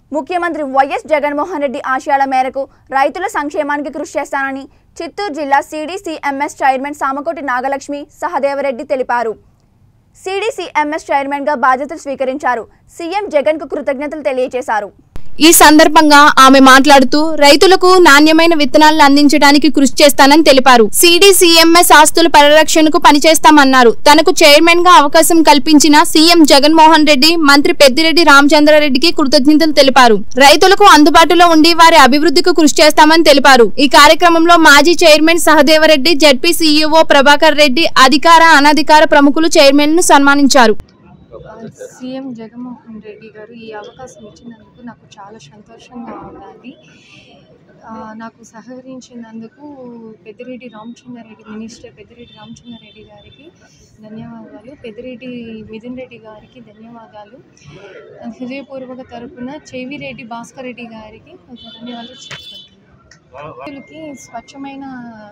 ముఖ్యమంత్రి వైఎస్ జగన్మోహన్ రెడ్డి ఆశయాల మేరకు రైతుల సంక్షేమానికి కృషి చేస్తానని చిత్తూరు జిల్లా సిడిసిఎంఎస్ చైర్మన్ సామకోటి నాగలక్ష్మి సహదేవరెడ్డి తెలిపారు సిడిసిఎంఎస్ చైర్మన్గా బాధ్యతలు స్వీకరించారు సీఎం జగన్కు కృతజ్ఞతలు తెలియజేశారు ఈ సందర్భంగా ఆమె మాట్లాడుతూ రైతులకు నాణ్యమైన విత్తనాలను అందించడానికి కృషి చేస్తానని తెలిపారు సిడిసిఎంఎస్ ఆస్తుల పరిరక్షణకు పనిచేస్తామన్నారు తనకు చైర్మన్ గా అవకాశం కల్పించిన సీఎం జగన్మోహన్ రెడ్డి మంత్రి పెద్దిరెడ్డి రామచంద్రారెడ్డికి కృతజ్ఞతలు తెలిపారు రైతులకు అందుబాటులో ఉండి వారి అభివృద్ధికి కృషి చేస్తామని తెలిపారు ఈ కార్యక్రమంలో మాజీ chairman Sahadeva Reddy ZP CEO Prabhakar Reddy అధికార అనధికార ప్రముఖులు చైర్మన్ ను సన్మానించారు సీఎం జగన్మోహన్ రెడ్డి గారు ఈ అవకాశం ఇచ్చినందుకు నాకు చాలా సంతోషంగా ఉన్నది ఆ, నాకు సహకరించినందుకు పెద్దిరెడ్డి రామచంద్రారెడ్డి మినిస్టర్ పెద్దిరెడ్డి రామచంద్రారెడ్డి గారికి ధన్యవాదాలు పెద్దిరెడ్డి మిథున్ రెడ్డి గారికి ధన్యవాదాలు హృదయపూర్వక తరపున చెవిరెడ్డి భాస్కర్ రెడ్డి గారికి ఒక ధన్యవాదాలు చెప్పుకుంటున్నాను రైతులకి స్వచ్ఛమైన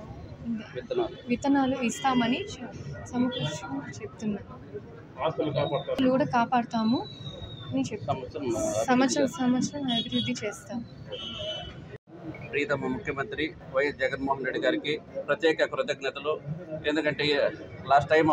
విత్తనాలు ఇస్తామని చె- సమకూర్చి చెప్తున్నాను రైతులు కూడా కాపాడుతాము అని చెప్తాము సంవత్సరం సంవత్సరం అభివృద్ధి చేస్తాం ప్రీతమ ముఖ్యమంత్రి వైఎస్ జగన్మోహన్ రెడ్డి గారికి ప్రత్యేక కృతజ్ఞతలు ఎందుకంటే లాస్ట్ టైము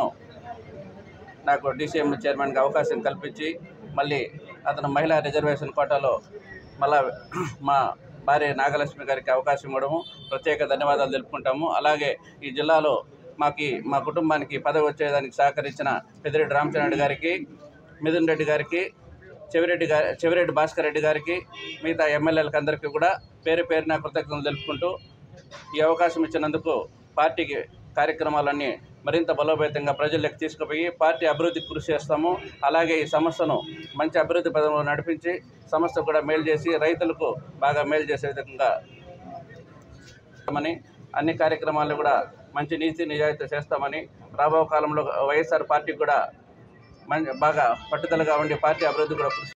నాకు డీసీఎం చైర్మన్గా అవకాశం కల్పించి మళ్ళీ అతను మహిళా రిజర్వేషన్ కోటాలో మళ్ళా మా భార్య నాగలక్ష్మి గారికి అవకాశం ఇవ్వడము ప్రత్యేక ధన్యవాదాలు తెలుపుకుంటాము అలాగే ఈ జిల్లాలో మాకి మా కుటుంబానికి పదవి వచ్చేదానికి సహకరించిన పెద్దిరెడ్డి రామచంద్ర గారికి మిథున్ రెడ్డి గారికి చెవిరెడ్డి గారి చెవిరెడ్డి భాస్కర్ రెడ్డి గారికి మిగతా ఎమ్మెల్యేలకు అందరికీ కూడా పేరు పేరున కృతజ్ఞతలు తెలుపుకుంటూ ఈ అవకాశం ఇచ్చినందుకు పార్టీకి కార్యక్రమాలన్నీ మరింత బలోపేతంగా ప్రజల్లోకి తీసుకుపోయి పార్టీ అభివృద్ధికి కృషి చేస్తాము అలాగే ఈ సంస్థను మంచి అభివృద్ధి పదంలో నడిపించి సంస్థ కూడా మేలు చేసి రైతులకు బాగా మేలు చేసే విధంగా చేస్తామని అన్ని కార్యక్రమాలు కూడా మంచి నీతి నిజాయితీ చేస్తామని రాబో కాలంలో వైఎస్ఆర్ పార్టీ కూడా మంచి బాగా పట్టుదలగా ఉండి పార్టీ అభివృద్ధి కూడా కృషి